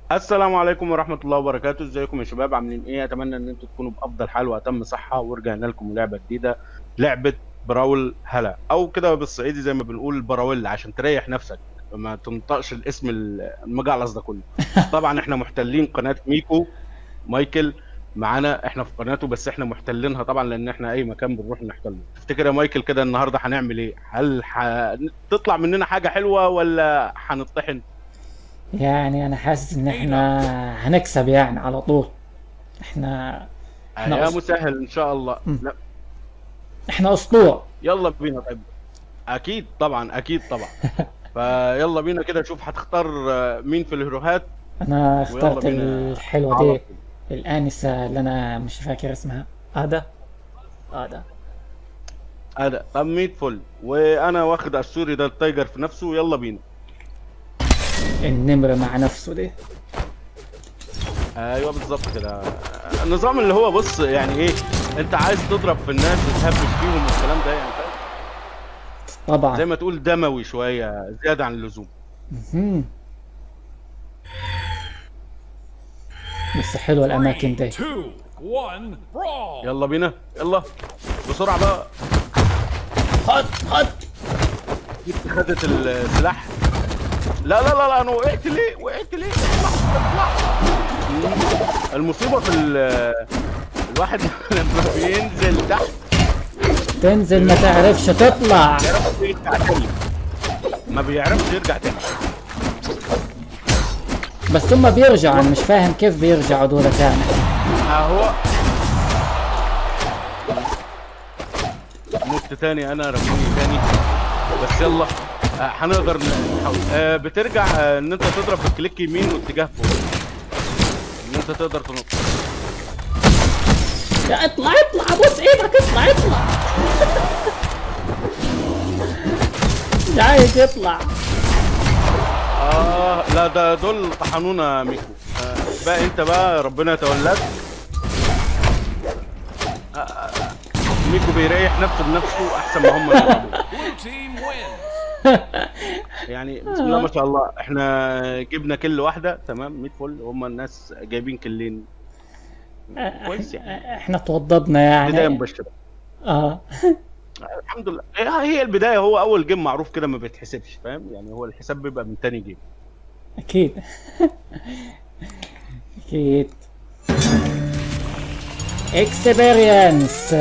السلام عليكم ورحمة الله وبركاته، ازيكم يا شباب عاملين ايه؟ اتمنى ان انتم تكونوا بافضل حال واتم صحة ورجعنا لكم لعبة جديدة لعبة براول هلا او كده بالصعيدي زي ما بنقول براول عشان تريح نفسك ما تنطقش الاسم المجعلص ده كله. طبعا احنا محتلين قناة ميكو مايكل معانا احنا في قناته بس احنا محتلينها طبعا لان احنا اي مكان بنروح نحتله. تفتكر يا مايكل كده النهارده هنعمل ايه؟ هل ح... تطلع مننا حاجة حلوة ولا هنطحن؟ يعني انا حاسس ان احنا هنكسب يعني على طول احنا احنا يا أص- مسهل ان شاء الله. مم. لا احنا اسطوع يلا بينا طيب اكيد طبعا اكيد طبعا فيلا بينا كده نشوف هتختار آه، مين في الهيروهات انا ويلا اخترت بينا الحلوة على دي طول. الانسة اللي انا مش فاكر اسمها ادا ادا هذا طب 100 فل وانا واخد السوري ده التايجر في نفسه يلا بينا النمر مع نفسه دي ايوه بالظبط كده النظام اللي هو بص يعني ايه انت عايز تضرب في الناس وتهبش فيهم والكلام ده يعني فاهم؟ زي طبعا ما تقول دموي شويه زياده عن اللزوم مهم. بس حلوة الاماكن Three, دي two, one, brawl! يلا بينا يلا بسرعه بقى خد خد جبت خدت السلاح لا لا لا لا انا وقعت ليه وقعت ليه اطلع اطلع مم. المصيبه في ال- الواحد لما بينزل تحت تنزل ما تعرفش تطلع بيعرفش يرجع تاني ما بيعرفش يرجع تاني بس هم بيرجعوا انا مش فاهم كيف بيرجعوا دول تاني اهو مت تاني انا رموني تاني بس يلا آه، هنقدر نحاول آه، بترجع آه، ان انت تضرب بالكليك يمين واتجاه فوق ان انت تقدر تنط يا اطلع اطلع بص ايدك اطلع اطلع مش عايز يطلع اه لا ده دول طحنونا ميكو آه بقى انت بقى ربنا يتولاك آه، آه، ميكو بيريح نفسه بنفسه احسن ما هم يلعبوا Blue team wins! يعني بسم الله ما شاء الله احنا جبنا كل واحده تمام 100 فل هم الناس جايبين كلين كويس يعني احنا توضبنا بدايه يعني مبشره اه الحمد لله هي هي البدايه هو اول جيم معروف كده ما بيتحسبش فاهم يعني هو الحساب بيبقى من تاني جيم اكيد اكيد اكسبيرينس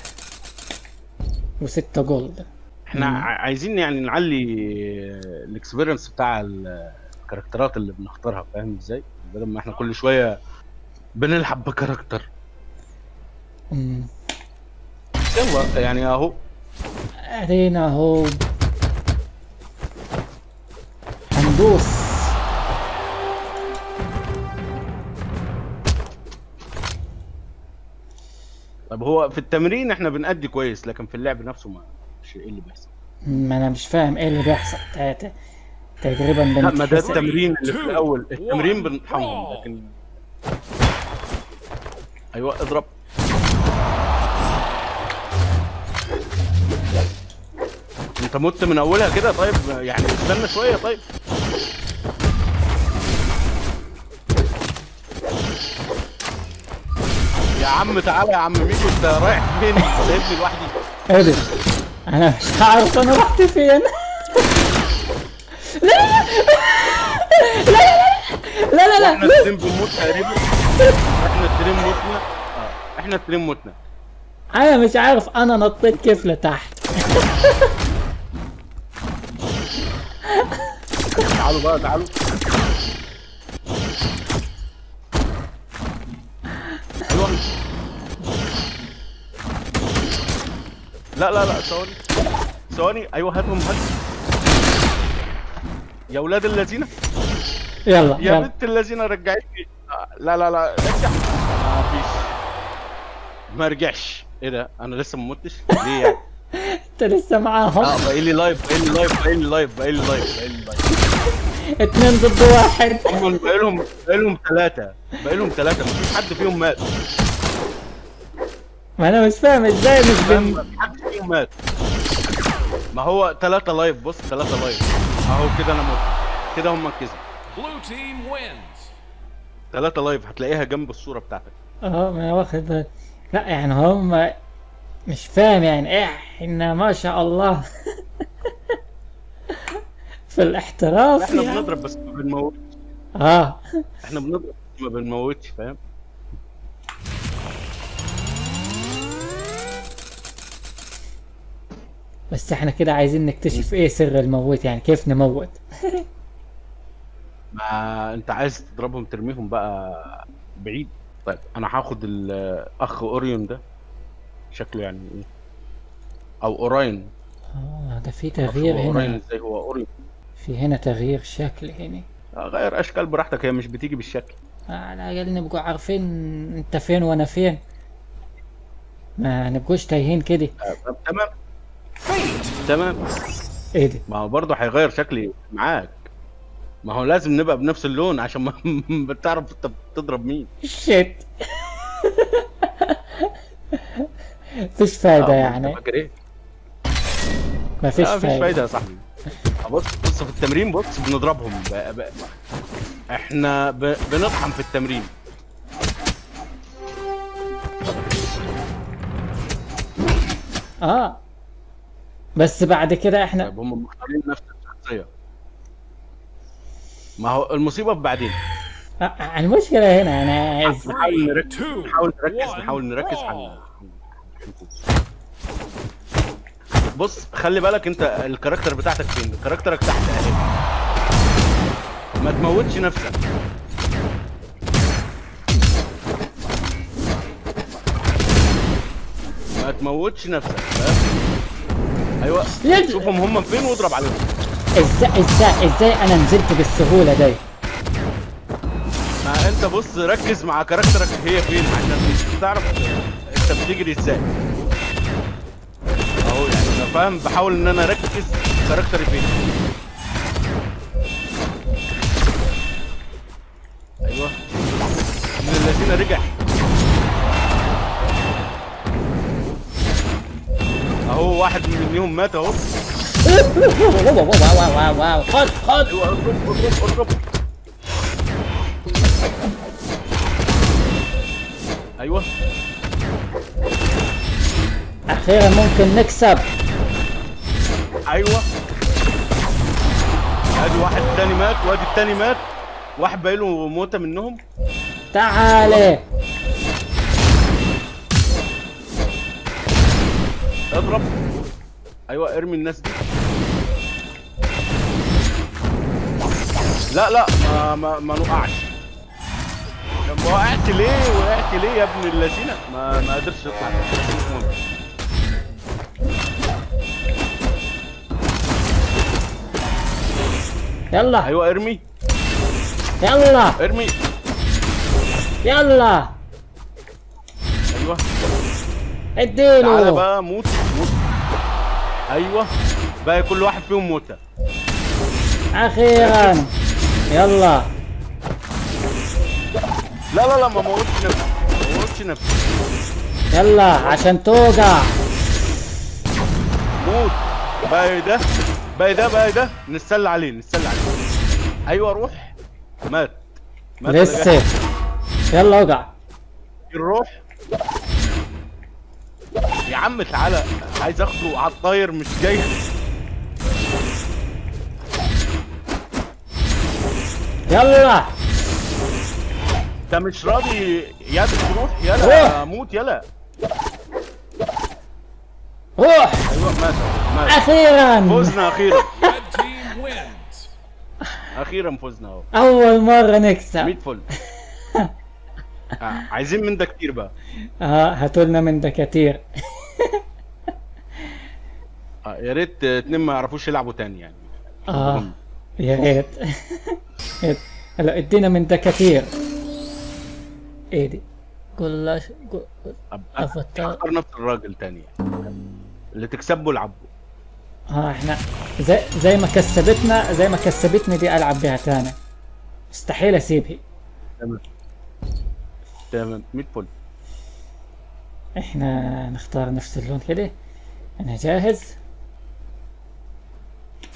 وستة جولد احنا مم. ع- عايزين يعني نعلي الاكسبيرينس بتاع ال- الكاركترات اللي بنختارها فاهم ازاي بدل ما احنا كل شويه بنلعب بكاركتر مم. يلا يعني اهو ادينا اهو هندوس طب هو في التمرين احنا بنأدي كويس لكن في اللعب نفسه ما مش ايه اللي بيحصل ما انا مش فاهم ايه اللي بيحصل تا- تا- تقريبا لا ما ده بنتحسب التمرين اللي في الاول التمرين بنطحنهم لكن ايوه اضرب انت مت من اولها كده طيب يعني استنى شويه طيب يا عم تعالى يا عم ميكو انت رايح فين سايبني لوحدي ايه ده انا مش عارف انا رحت فين لا لا لا لا لا احنا لا التريم بنموت تقريبا احنا التريم متنا اه احنا التريم متنا انا مش عارف انا نطيت كيف لتحت تعالوا بقى تعالوا ايوه لا لا لا ثواني ثواني ايوه هاتهم هات يا ولاد الذين يلا يا يلا بنت الذين رجعتني آه، لا لا لا رجع ما فيش ما رجعش ايه ده انا لسه ما متش ليه يعني انت لسه معاهم اه باقي لي لايف باقي لي لايف باقي لي لايف باقي لي لايف باقي لي لايف اتنين ضد واحد هم باقي لهم باقي لهم ثلاثة باقي لهم ثلاثة مفيش حد فيهم مات ما انا مش فاهم ازاي مش بن مفيش حد فيهم مات ما هو ثلاثة لايف بص ثلاثة لايف اهو كده انا مت كده هم كسبوا Blue team wins! ثلاثة لايف هتلاقيها جنب الصورة بتاعتك اه ما أنا واخد بالي. لا يعني هم مش فاهم يعني احنا ما شاء الله في الاحتراف احنا يعني. بنضرب بس ما بنموت اه احنا بنضرب بس ما بنموتش فاهم بس احنا كده عايزين نكتشف ايه سر الموت يعني كيف نموت ما انت عايز تضربهم ترميهم بقى بعيد طيب انا هاخد الاخ اوريون ده شكله يعني ايه او اوراين اه ده في أخ تغيير اوراين هنا ازاي هو اوريون في هنا تغيير شكل هنا آه، غير اشكال براحتك هي مش بتيجي بالشكل على الأقل نبقوا عارفين انت فين وانا فين ما نبقوش تايهين كده آه، طب تمام تمام ايه ده ما هو برضه هيغير شكلي معاك ما هو لازم نبقى بنفس اللون عشان ما بتعرف انت بتضرب مين شيت فيش فايدة آه، يعني أنت فاكر ايه؟ ما فيش لا مفيش فايدة فايدة يا صاحبي بص بص في التمرين بص بنضربهم ب... ب... احنا ب... بنطحن في التمرين اه بس بعد كده احنا طيب هم مختارين نفس الشخصية ما هو المصيبة في بعدين آه، المشكلة هنا انا عايز نحاول نركز two, نحاول نركز one, نحاول نركز brawl. على بص خلي بالك انت الكاركتر بتاعتك فين كاركترك تحت اهي ما تموتش نفسك ما تموتش نفسك فاهم ايوه يد- شوفهم هم فين واضرب عليهم ازاي ازاي ازاي انا نزلت بالسهولة دي ما انت بص ركز مع كاركترك هي فين عشان تعرف انت بتجري ازاي اهو يعني انا فاهم بحاول ان انا اركز كاركتري فين ايوه من الذين رجع اهو واحد منهم مات اهو واو واو واو واو واو خد خد ايوه اضرب اضرب اضرب ايوه اخيرا ممكن نكسب ايوه ادي واحد تاني مات وادي التاني مات واحد بايله موته منهم تعالي اضرب ايوه ارمي الناس دي لا لا ما ما, ما نقعش طب وقعت ليه وقعت ليه يا ابن اللذينه ما ما قدرتش اطلع مش مهم. يلا ايوه ارمي يلا ارمي يلا ايوه تعالى اديله بقى موت موت ايوه بقى كل واحد فيهم موته اخيرا يلا لا لا لا ما موتش نفسي ما موتش نفسي يلا عشان توقع موت بقى ده بقى ده بقى ده نتسلى عليه نتسلى عليه ايوه روح مات مات ولا لسه جاي؟ يلا وقع الروح يا عم تعالى عايز اخده على الطاير مش جاي يلا ده مش راضي يا تروح يلا روح. موت يلا روح ايوه مات مات اخيرا فزنا اخيرا Red team wins. اخيرا فزنا اهو اول مرة نكسب 100 فل آه. عايزين من ده كتير بقى اه هاتولنا من دكاتير آه. يا ريت آه، اتنين ما يعرفوش يلعبوا تاني يعني اه يا ريت يا- هلا ادينا من دكاتير ايه دي قول لا قول- أب- أفتر. اختار نفس الراجل تاني يعني. اللي تكسبه العبه اه احنا زي زي ما كسبتنا زي ما كسبتني دي العب بيها تاني مستحيل اسيبها تمام تمام 100 فل احنا نختار نفس اللون كده انا جاهز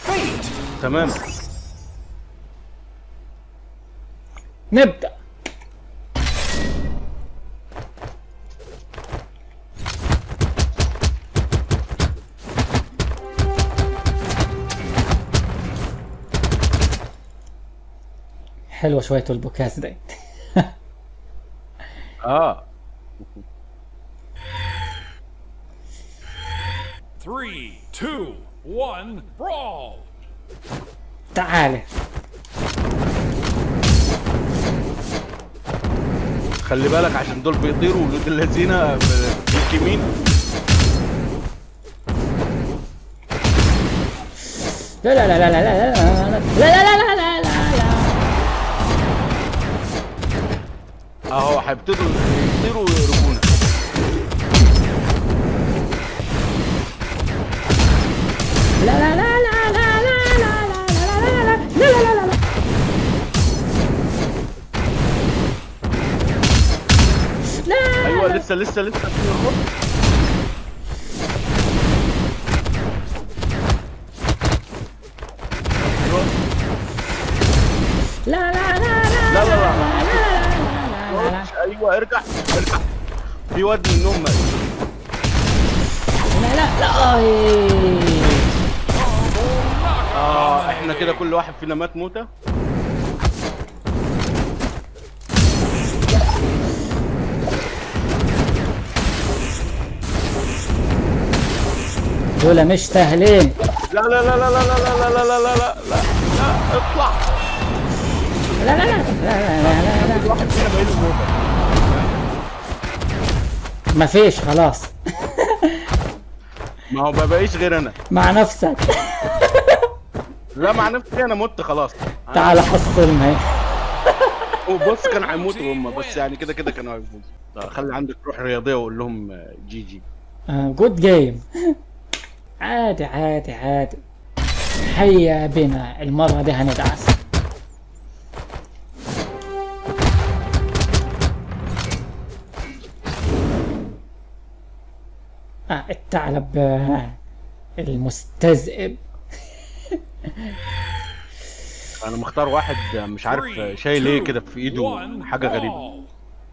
تمام نبدأ حلوة شوية البوكاس دي اه Three, two, one, brawl. تعالي خلي بالك عشان دول بيطيروا ولاد الذين باليمين لا لا لا لا لا لا لا لا لا لا لا لا لا اهو هيبتدوا يطيروا ويقربونا لا لا لا لا لا لا لا لا لا لا لا لا لا ايوه لسه لسه لسه في الخط. ايوه لا لا لا لا لا لا لا لا ايوه ارجع ارجع في واد منهم مات. لا لا لا أي. اه احنا كده كل واحد فينا مات موته دول مش سهلين لا لا لا لا لا لا لا لا لا لا لا لا لا اطلع لا لا لا لا لا لا لا كل واحد فينا بقيله موته مفيش خلاص ما هو ما بقيش غير انا مع نفسك لا مع نفسي انا مت خلاص تعال حصلنا وبص كانوا هيموتوا هم بس يعني كده كده كانوا هيفوزوا طيب، خلي عندك روح رياضيه وقول لهم آه، جي جي جود جيم عادي عادي عادي هيا بنا المرة دي هندعس آه الثعلب آه، المستذئب انا مختار واحد آه، مش عارف آه، Three, شايل ايه two, كده في ايده one, حاجه غريبه brawl.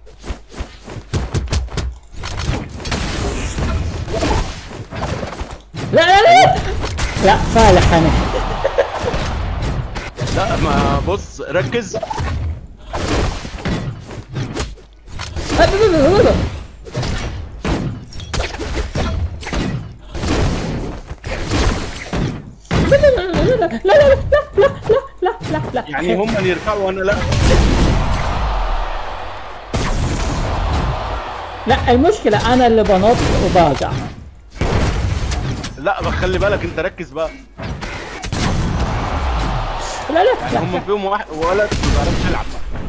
لا لا لا لا فالح انا لا ما بص ركز لا لا لا لا لا لا لا لا لا يعني هم اللي يركعوا وانا لا لا المشكلة أنا اللي بنط وبرجع لا بس خلي بالك انت ركز بقى لا لا يعني هم فيهم واحد ولد ما بيعرفش يلعب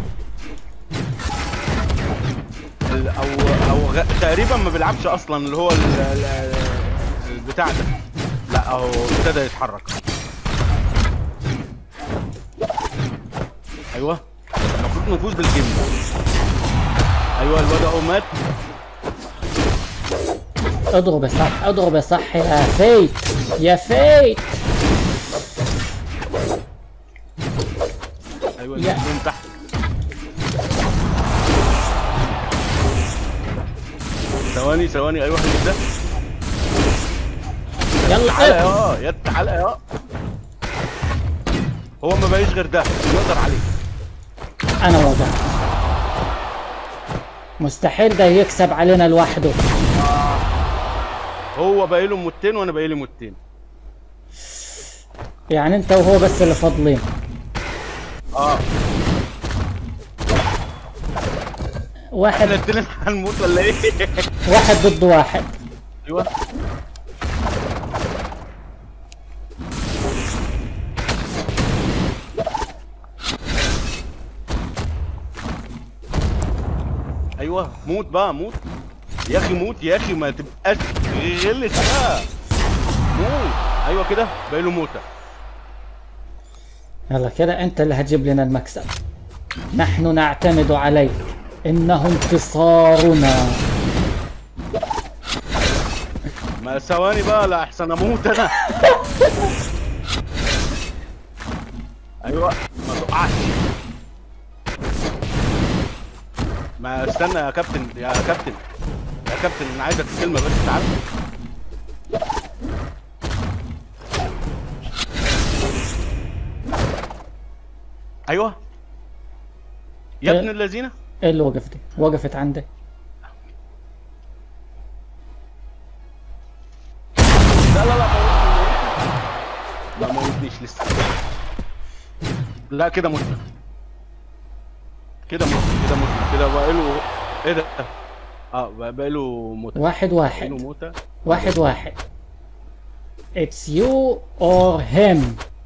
ال- او او غ... تقريبا ما بيلعبش اصلا اللي هو ال... ال... البتاع ده لا هو ابتدى يتحرك ايوه المفروض نفوز بالجيم ده ايوه الواد اهو مات اضرب صح اضرب صح يا فيت يا فيت ايوه يا. من تحت ثواني ثواني ايوه خليك ده تعالى يلا يا يا تعالى يا هو ما بقيش غير ده نقدر عليه انا وقعت مستحيل ده يكسب علينا لوحده هو باقي له موتين وانا باقي لي موتين يعني انت وهو بس اللي فاضلين اه واحد احنا الاتنين هنموت ولا ايه؟ واحد ضد واحد ايوه ايوه موت بقى موت يا اخي موت يا اخي ما تبقاش غلس بقى موت ايوه كده باقي له موته يلا كده انت اللي هتجيب لنا المكسب نحن نعتمد عليك انه انتصارنا ما ثواني بقى لا احسن اموت انا ايوه ما تقعش ما استنى يا كابتن يا كابتن يا كابتن انا عايزك في كلمه بس تعال ايوه يا إيه؟ ابن الذين ايه اللي وقفت دي؟ وقفت عندي لا لا لا موتني لا موتنيش لسه لا كده متنا كده متنا كده متنا كده بقى له ايه ده اه بقى بقى له موتة واحد بقى له واحد موتة واحد واحد It's you or him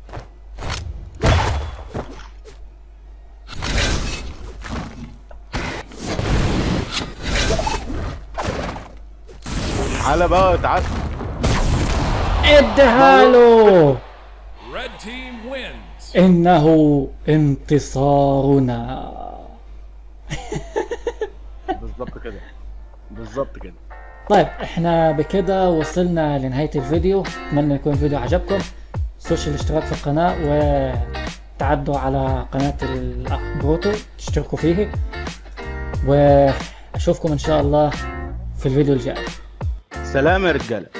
تعالى بقى تعالى اديها له Red team wins. انه انتصارنا بالظبط كده بالظبط كده طيب احنا بكده وصلنا لنهاية الفيديو اتمنى يكون الفيديو عجبكم تنسوش الاشتراك في القناة وتعدوا على قناة الاخ بروتو تشتركوا فيه واشوفكم ان شاء الله في الفيديو الجاي سلام يا رجاله